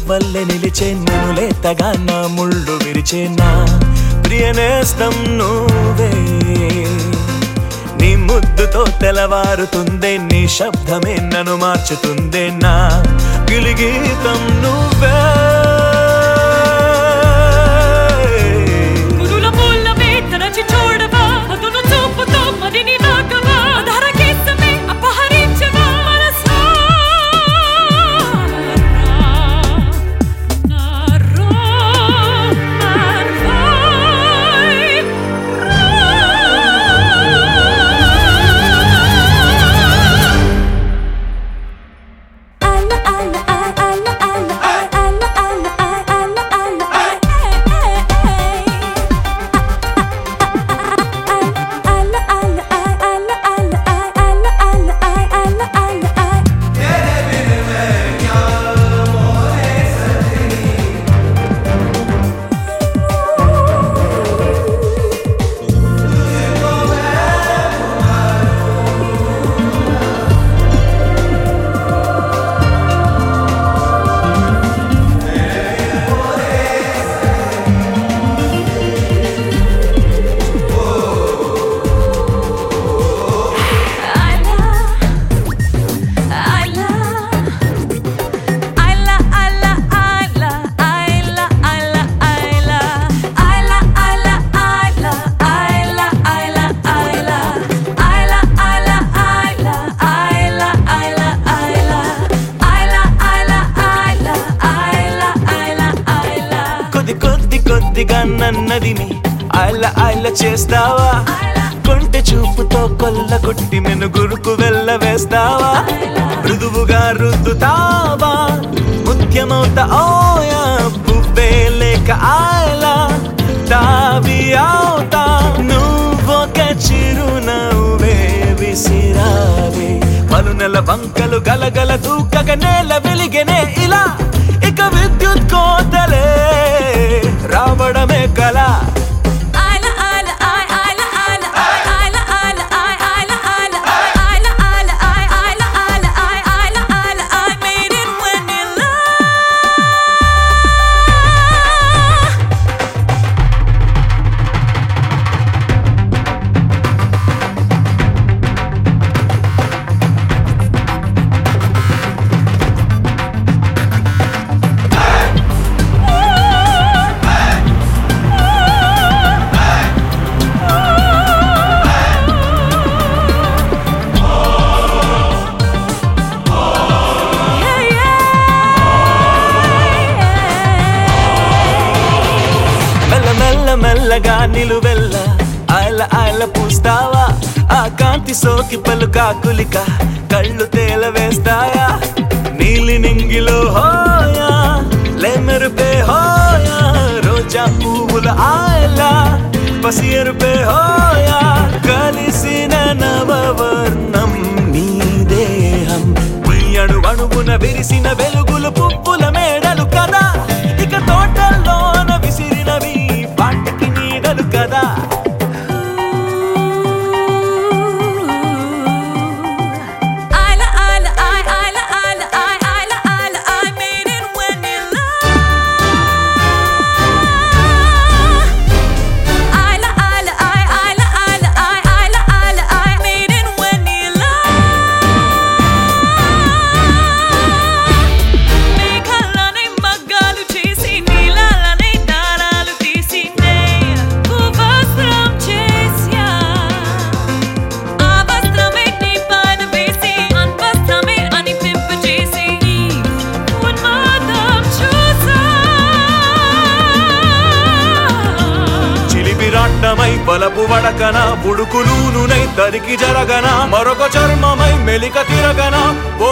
వల్లె నిలిచే నన్ను లేతగా నా ముళ్ళు విరిచే నా ప్రియనేస్తం నువ్వే నీ ముద్దుతో తెలవారుతుందే నీ శబ్దమే నన్ను మార్చుతుందే నా గిలిగీతం నువ్వే కురుల పూల వేతనచి చూడవా అదును చూపుతో మదిని నాకవా ధరకేసమే అపహరించవా మనసా నారో నార్వాయ్ కొద్ది కొద్ది కొద్దిగా నన్నదిని ఆయిల ఆయిల చేస్తావా కొంటె చూపుతో కొల్ల కొట్టి మెనుగురుకు వెళ్ళ వేస్తావా మృదువుగా రుద్దుతావా ముఖ్యమవుతా ఓయా పువ్వే లేక ఆయలా తావి అవుతా నువ్వొక చిరునవ్వే విసిరావే మనునెల వంకలు గలగల దూకగ నేల వెలిగెనే ఇలా ఇక విద్యుత్ కోతలే రావడమే కళ మెల్ల మెల్ల మెల్లగా నిలువెల్ల ఆయల ఆయల పూస్తావా ఆ కాంతి సోకి పలుకా కులిక కళ్ళు తేల వేస్తాయా నీలి నింగిలో హోయా లెమెరుపే హోయా రోజా పువ్వుల ఆయలా పసి ఎరుపే హోయా కలిసిన నవవర్ణం నీ దేహం ఈ అణు అణువున విరిసిన వెలుగులు పువ్వుల మేడలు కదా ఇక తోటల్లోన విసిరినవి పాటికి నీడలు కదా మేఘాలనే మగ్గాలు చేసి నీలాలనే దారాలు తీసి నే వస్త్రం చేసా ఆ వస్త్రమే నీ పైన వేసి అన్వస్త్రమే అనిపింప చేసి ఉన్మాదం చూసా చిలిపిరాట్టమై బలపు వడకన బుడుకులూనునై తరికి జరగన మరొక చర్మమై మెలిక తిరగన ఓ